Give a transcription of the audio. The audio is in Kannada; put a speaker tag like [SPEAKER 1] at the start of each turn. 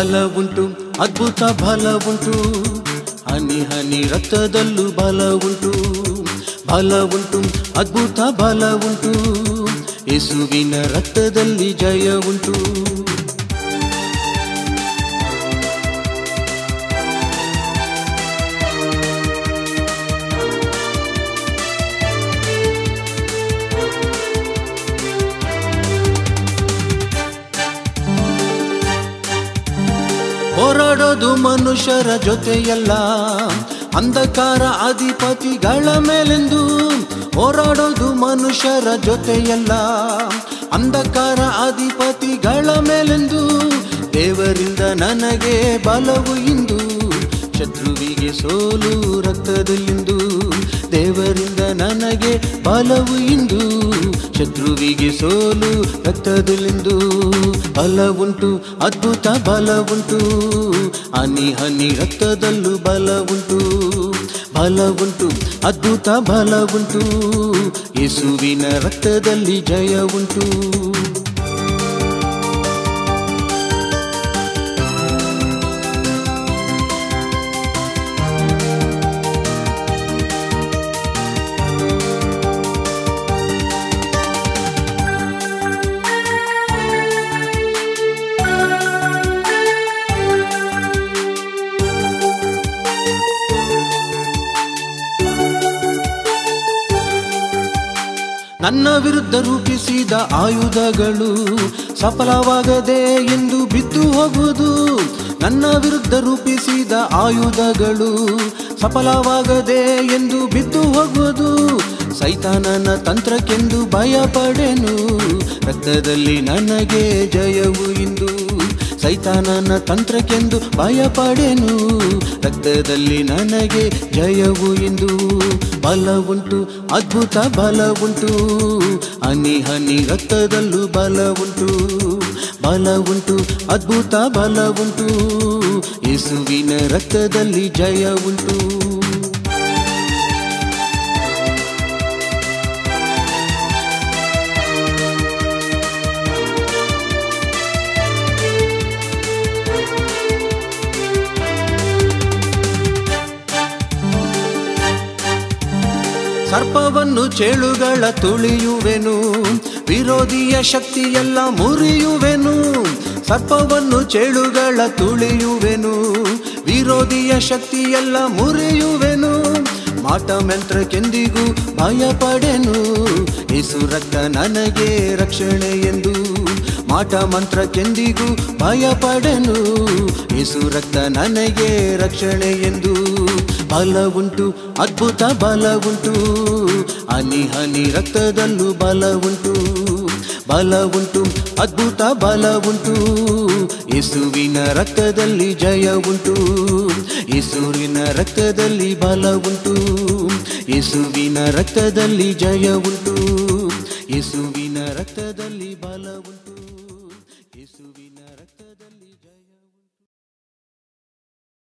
[SPEAKER 1] ಬಲ ಉಂಟು ಅದ್ಭುತ ಬಲ ಉಂಟು ಹನಿ ಹನಿ ರಕ್ತದಲ್ಲೂ ಬಲ ಉಂಟು ಬಲ ಉಂಟು ಅದ್ಭುತ ಬಲ ಉಂಟು ಯೇಸುವಿನ ರಕ್ತದಲ್ಲಿ ಜಯ ಉಂಟು ಹೋರಾಡೋದು ಮನುಷ್ಯರ ಜೊತೆಯಲ್ಲ ಅಂಧಕಾರ ಅಧಿಪತಿಗಳ ಮೇಲೆಂದು ಹೋರಾಡೋದು ಮನುಷ್ಯರ ಜೊತೆಯಲ್ಲ ಅಂಧಕಾರ ಅಧಿಪತಿಗಳ ಮೇಲೆಂದು ದೇವರಿಂದ ನನಗೆ ಬಲವು ಇಂದು ಶತ್ರುವಿಗೆ ಸೋಲು ರಕ್ತದಲ್ಲಿಂದು ದೇವರಿಂದ ನನಗೆ ಬಲವು ಇಂದು ಶತ್ರುವಿಗೆ ಸೋಲು ರಕ್ತದಲ್ಲಿಂದು ಬಲ ಉಂಟು ಅದ್ಭುತ ಬಲ ಉಂಟು ಹನಿ ಹನಿ ರಕ್ತದಲ್ಲೂ ಬಲ ಉಂಟು ಬಲ ಉಂಟು ಅದ್ಭುತ ಬಲ ಉಂಟು ಯೇಸುವಿನ ರಕ್ತದಲ್ಲಿ ಜಯ ಉಂಟು ನನ್ನ ವಿರುದ್ಧ ರೂಪಿಸಿದ ಆಯುಧಗಳು ಸಫಲವಾಗದೆ ಎಂದು ಬಿದ್ದು ಹೋಗುವುದು ನನ್ನ ವಿರುದ್ಧ ರೂಪಿಸಿದ ಆಯುಧಗಳು ಸಫಲವಾಗದೆ ಎಂದು ಬಿದ್ದು ಹೋಗುವುದು ಸೈತಾನನ ತಂತ್ರಕ್ಕೆಂದು ಭಯಪಡೆನು ರಕ್ತದಲ್ಲಿ ನನಗೆ ಜಯವು ಇಂದು ಸೈತಾನನ ತಂತ್ರಕ್ಕೆಂದು ಭಯಪಡೆನು ರಕ್ತದಲ್ಲಿ ನನಗೆ ಜಯವು ಎಂದು ಬಲ ಉಂಟು ಅದ್ಭುತ ಬಲ ಉಂಟು ಹನಿ ಹನಿ ರಕ್ತದಲ್ಲೂ ಬಲ ಉಂಟು ಬಲ ಉಂಟು ಅದ್ಭುತ ಬಲ ಉಂಟು ಯೇಸುವಿನ ರಕ್ತದಲ್ಲಿ ಜಯ ಉಂಟು ಸರ್ಪವನ್ನು ಚೇಳುಗಳ ತುಳಿಯುವೆನು ವಿರೋಧಿಯ ಶಕ್ತಿಯೆಲ್ಲ ಮುರಿಯುವೆನು ಸರ್ಪವನ್ನು ಚೇಳುಗಳ ತುಳಿಯುವೆನು ವಿರೋಧಿಯ ಶಕ್ತಿಯೆಲ್ಲ ಮುರಿಯುವೆನು ಮಾಟ ಮಂತ್ರಕ್ಕೆಂದಿಗೂ ಭಯಪಡೆನು ಯೇಸು ರಕ್ತ ನನಗೆ ರಕ್ಷಣೆ ಎಂದು ಮಾಟ ಮಂತ್ರಕ್ಕೆಂದಿಗೂ ಭಯಪಡೆನು ಯೇಸು ರಕ್ತ ನನಗೆ ರಕ್ಷಣೆ ಎಂದು ಬಲ ಉಂಟು ಅದ್ಭುತ ಬಲ ಉಂಟು ಹನಿ ಹನಿ ರಕ್ತದಲ್ಲೂ ಬಲ ಉಂಟು ಬಲ ಉಂಟು ಅದ್ಭುತ ಬಲ ಉಂಟು ಯೇಸುವಿನ ರಕ್ತದಲ್ಲಿ ಜಯ ಉಂಟು ಯೇಸುವಿನ ರಕ್ತದಲ್ಲಿ ಬಲ ಉಂಟು ಯೇಸುವಿನ ರಕ್ತದಲ್ಲಿ ಜಯ ಉಂಟು ಯೇಸುವಿನ ರಕ್ತದಲ್ಲಿ ಬಲ ಉಂಟು